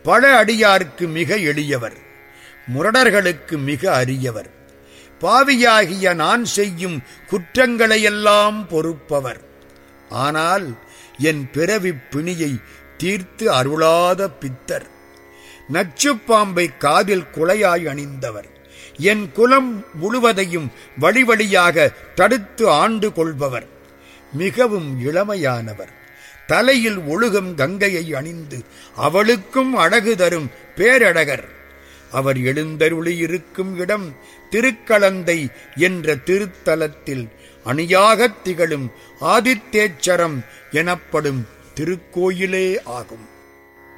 பல அடியார்க்கு மிக எளியவர் முரடர்களுக்கு மிக அரியவர் பாவியாகிய நான் செய்யும் குற்றங்களையெல்லாம் பொறுப்பவர் ஆனால் என் பிறவிப் பிணியை தீர்த்து அருளாத பித்தர் நச்சுப்பாம்பை காதில் குலையாய் அணிந்தவர் என் குலம் முழுவதையும் வழி வழியாக தடுத்து ஆண்டு கொள்பவர் மிகவும் இளமையானவர் தலையில் ஒழுகும் கங்கையை அணிந்து அவளுக்கும் அழகு தரும் பேரழகர் அவர் எழுந்தருளி இருக்கும் இடம் திருக்கலந்தை என்ற திருத்தலத்தில் அணியாகத் திகழும் ஆதித்தேச்சரம் எனப்படும் திருக்கோயிலே ஆகும்